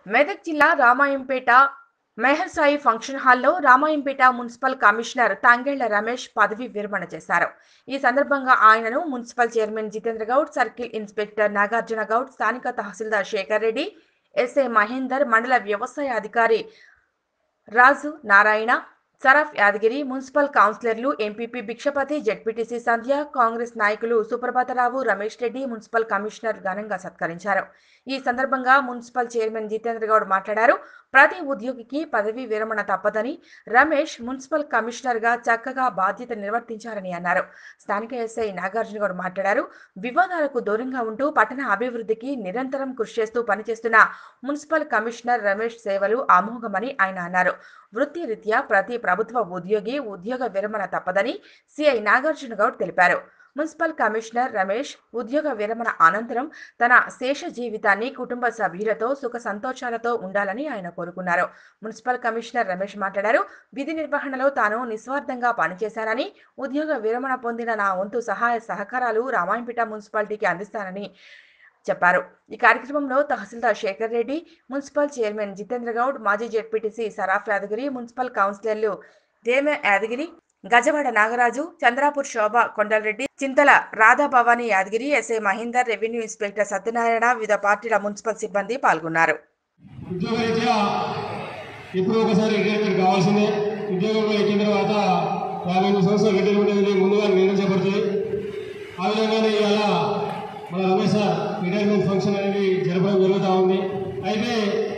మెదక్ జిల్లా రామాయంపేట మెహర్ సాయి ఫంక్షన్ హాల్లో Ramayampet municipal commissioner Tangella Ramesh పదవి విరమణ చేశారు ఈ సందర్భంగా ఆయనను municipal chairman Jitendra Goud circle inspector Nagarjuna Goud స్థానిక తహసీల్దార్ శేఖర్ రెడ్డి ఎస్ఐ మహేందర్ మండల వ్యవసాయ అధికారి రాజు నారాయణ సరఫ్ యాదగిరి మున్సిపల్ కౌన్సిలర్లు ఎంపీపీ భిక్షపతి జెడ్పీటీసీ సంధ్య కాంగ్రెస్ నాయకులు సుప్రభాతరావు రమేష్ రెడ్డి మున్సిపల్ కమిషనర్ ఘనంగా సత్కరించారు ఈ సందర్భంగా మున్సిపల్ చైర్మన్ జితేంద్ర గౌడ్ మాట్లాడారు ప్రతి ఉద్యోగికి పదవీ విరమణ తప్పదని రమేష్ మున్సిపల్ కమిషనర్ గా చక్కగా బాధ్యత నిర్వర్తించారని అన్నారు స్థానిక ఎస్ఐ నాగార్జున గౌడ్ మాట్లాడారు వివాదాలకు దూరంగా ఉంటూ పట్టణ అభివృద్ధికి నిరంతరం కృషి చేస్తూ పనిచేస్తున్న మున్సిపల్ కమిషనర్ రమేష్ సేవలు అమోఘమని ఆయన అన్నారు వృత్తిరీత్యా ప్రతి ప్రభుత్వ ఉద్యోగి ఉద్యోగ విరమణ తప్పదని సిఐ నాగార్జున గౌడ్ తెలిపారు మున్సిపల్ కమిషనర్ రమేష్ ఉద్యోగ విరమణ అనంతరం తన శేష జీవితాన్ని కుటుంబ సభ్యులతో సుఖ సంతోషాలతో ఉండాలని ఆయన కోరుకున్నారు మున్సిపల్ కమిషనర్ రమేష్ మాట్లాడారు విధి నిర్వహణలో తాను నిస్వార్థంగా పనిచేశానని ఉద్యోగ విరమణ పొందిన నా వంతు సహాయ సహకారాలు రామాయంపేట మున్సిపాలిటీకి అందిస్తానని చెప్పారు ఈ కార్యక్రమంలో తహసీల్దార్ శేఖర్ రెడ్డి మున్సిపల్ చైర్మన్ జితేంద్ర గౌడ్ మాజీ జెడ్పీటీసీ సరాఫ్ యాదగిరి మున్సిపల్ కౌన్సిలర్లు Deme Yadagiri Gajawada Nagaraju Chandrapur Shobha Kondalreddy Chintala Radha Bhavani Yadagiri SI Mahender revenue inspector Satyanarayana వివిధ పార్టీల మున్సిపల్ సిబ్బంది పాల్గొన్నారు ఉద్యోగరీత్యా ఇప్పుడు ఒకసారి రిటైర్మెంట్ కావాల్సిందే ఉద్యోగంలో ఎక్కిన తర్వాత యాభై ఎనిమిది సంవత్సరాలు రిటైర్మెంట్ అనేది ముందుగా నిర్ణయించబడుతుంది ఆ విధంగానే ఇవాళ మన రమేష్ సార్ రిటైర్మెంట్ ఫంక్షన్ అనేది జరపడం జరుగుతూ ఉంది అయితే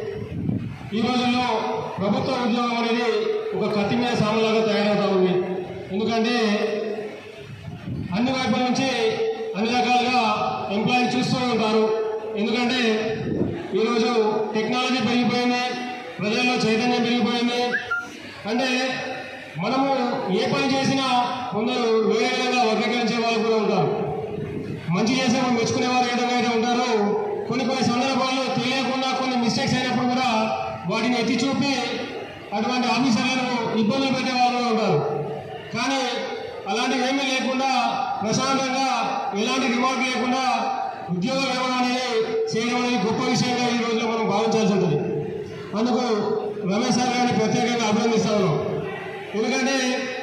ఈ రోజుల్లో ప్రభుత్వ ఉద్యోగం అనేది ఒక కత్తి మీద సామలాగా తయారవుతూ ఉంది ఎందుకంటే అన్ని వైపుల నుంచి అన్ని రకాలుగా ఎంప్లాయీ చూస్తూ ఉంటారు ఎందుకంటే ఈరోజు టెక్నాలజీ పెరిగిపోయింది ప్రజల్లో చైతన్యం పెరిగిపోయింది అంటే మనము ఏ పని చేసినా కొందరు వేరే విధంగా వర్గీకరించే వాళ్ళు కూడా ఉంటారు మంచి చేసే వాళ్ళు మెచ్చుకునే వారు ఏ విధంగా అయితే ఉంటారో కొన్ని కొన్ని సందర్భాల్లో తెలియకుండా కొన్ని మిస్టేక్స్ అయినప్పుడు కూడా వాటిని ఎత్తి చూపి అటువంటి ఆఫీసర్లను ఇబ్బందులు పెట్టే వాళ్ళు కూడా ఉంటారు కానీ అలాంటివి ఏమీ లేకుండా ప్రశాంతంగా ఎలాంటి రిమార్క్ లేకుండా ఉద్యోగ విరమణ అనేది చేయడం అనేది గొప్ప విషయంగా ఈ రోజులో మనం భావించాల్సి ఉంటుంది అందుకు రమేష్ సార్ గారిని ప్రత్యేకంగా అభినందిస్తా ఉన్నాం ఎందుకంటే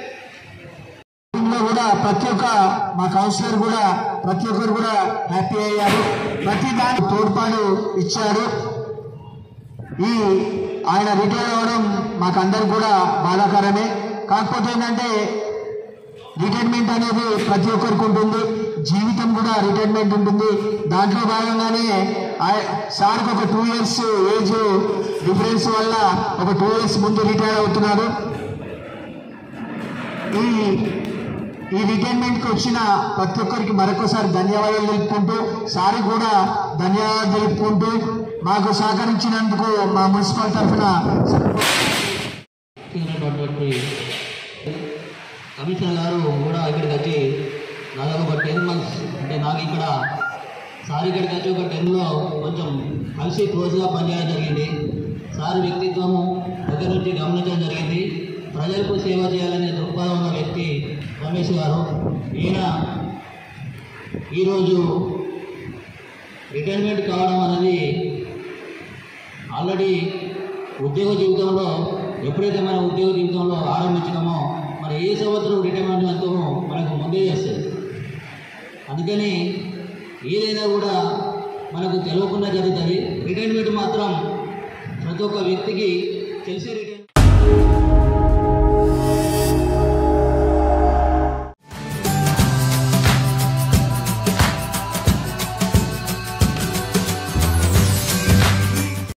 లో కూడా ప్రతి ఒక్క మా కౌన్సిలర్ కూడా ప్రతి ఒక్కరు కూడా హ్యాపీ అయ్యారు ప్రతి దాని తోడ్పాటు ఇచ్చారు ఈ ఆయన రిటైర్ అవ్వడం మాకందరు కూడా బాధాకరమే కాకపోతే ఏంటంటే రిటైర్మెంట్ అనేది ప్రతి ఒక్కరికి ఉంటుంది జీవితం కూడా రిటైర్మెంట్ ఉంటుంది దాంట్లో భాగంగానే ఆ- సార్కి ఒక టూ ఇయర్స్ ఏజ్ డిఫరెన్స్ వల్ల ఒక టూ ఇయర్స్ ముందు రిటైర్ అవుతున్నారు ఈ ఈ రిటైర్మెంట్కి వచ్చిన ప్రతి ఒక్కరికి మరొకసారి ధన్యవాదాలు తెలుపుకుంటూ సారి కూడా ధన్యవాదాలు తెలుపుకుంటూ మాకు సహకరించినందుకు మా మున్సిపల్ తరఫున ఉన్నటువంటి కమిషనర్ గారు కూడా ఇక్కడికి వచ్చి దాదాపు ఒక టెన్ మంత్స్ అంటే నాకు ఇక్కడ సార్ ఇక్కడికి వచ్చి ఒక టెన్లో కొంచెం కలిసి క్లోజ్గా పనిచేయడం జరిగింది సార్ వ్యక్తిత్వము దగ్గర నుంచి గమనించడం జరిగింది ప్రజలకు సేవ చేయాలనే దృక్పథం ఉన్న వ్యక్తి రమేష్ గారు ఈయన ఈరోజు రిటైర్మెంట్ కావడం అనేది ఆల్రెడీ ఉద్యోగ జీవితంలో ఎప్పుడైతే మన ఉద్యోగ జీవితంలో ఆరంభించినామో మన ఏ సంవత్సరం రిటైర్మెంట్ అంతమో మనకు ముందే చేస్తుంది అందుకని ఏదైనా కూడా మనకు తెలియకుండా జరుగుతుంది రిటైర్మెంట్ మాత్రం ప్రతి ఒక్క వ్యక్తికి తెలిసే రిటైర్మెంట్